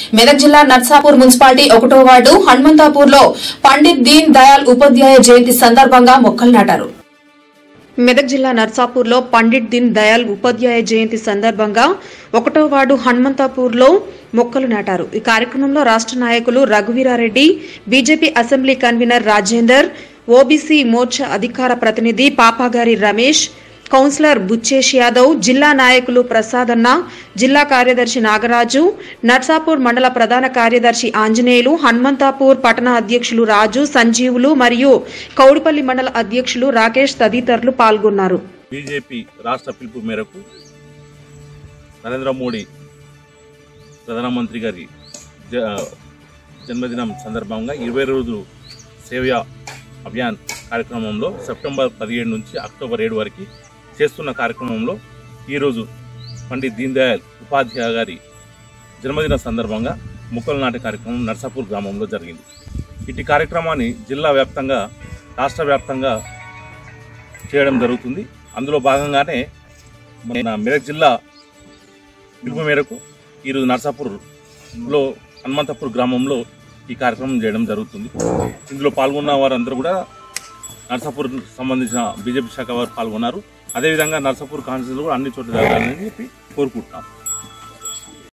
మెదక్ జిల్లా నర్సాపూర్ మున్సిపాలిటీ ఒకటో వార్డు హనుమంతాపూర్ లో పండిత్ దీన్ దయాల్ ఉపాధ్యాయ జయంతి సందర్భంగా మొక్కలు నాటారు మెదక్ జిల్లా నర్సాపూర్లో పండిట్ దీన్ దయాల్ ఉపాధ్యాయ జయంతి సందర్భంగా ఒకటో వార్డు హనుమంతాపూర్లో మొక్కలు నాటారు ఈ కార్యక్రమంలో రాష్ట్ర నాయకులు Raghuveerareddy BJP assembly convener Rajender OBC Morcha అధికార ప్రతినిధి పాపాగారి రమేష్ కౌన్సిలర్ బుచ్చేష్ యాదవ్ జిల్లా నాయకులు ప్రసాద్ అన్న జిల్లా కార్యదర్శి నాగరాజు నర్సాపూర్ మండల ప్రధాన కార్యదర్శి ఆంజనేయులు హనుమంతాపూర్ పట్టణ అధ్యక్షులు రాజు సంజీవులు మరియు కౌడిపల్లి మండల అధ్యక్షులు రాకేష్ తదితరులు పాల్గొన్నారు బీజేపీ రాష్ట్ర పిలుపు మేరకు నరేంద్ర మోడీ ప్రధానమంత్రి గారి జ- జన్మదినం సందర్భంగా ఇరవై రోజులు సేవ అభియాన్ కార్యక్రమంలో సెప్టెంబర్ పదిహేడు నుంచి అక్టోబర్ ఏడు వరకు చేస్తున్న కార్యక్రమంలో ఈరోజు పండిత్ దీన్ దయాళ్ ఉపాధ్యాయ గారి జన్మదిన సందర్భంగా మొక్కలు నాటే కార్యక్రమం నర్సాపూర్ గ్రామంలో జరిగింది ఇటు కార్యక్రమాన్ని జిల్లా వ్యాప్తంగా రాష్ట్ర వ్యాప్తంగా చేయడం జరుగుతుంది అందులో భాగంగానే మన మెదక్ జిల్లా పిలుపు మేరకు ఈరోజు నర్సాపూర్లో హనుమంతపూర్ గ్రామంలో ఈ కార్యక్రమం చేయడం జరుగుతుంది ఇందులో పాల్గొన్న వారందరూ కూడా నర్సాపూర్ సంబంధించిన బీజేపీ శాఖ వారు పాల్గొన్నారు అదేవిధంగా నర్సాపూర్ కాన్స్టిట్యూన్సీలో కూడా అన్ని చోట్ల జరగాలని చెప్పి కోరుకుంటున్నాం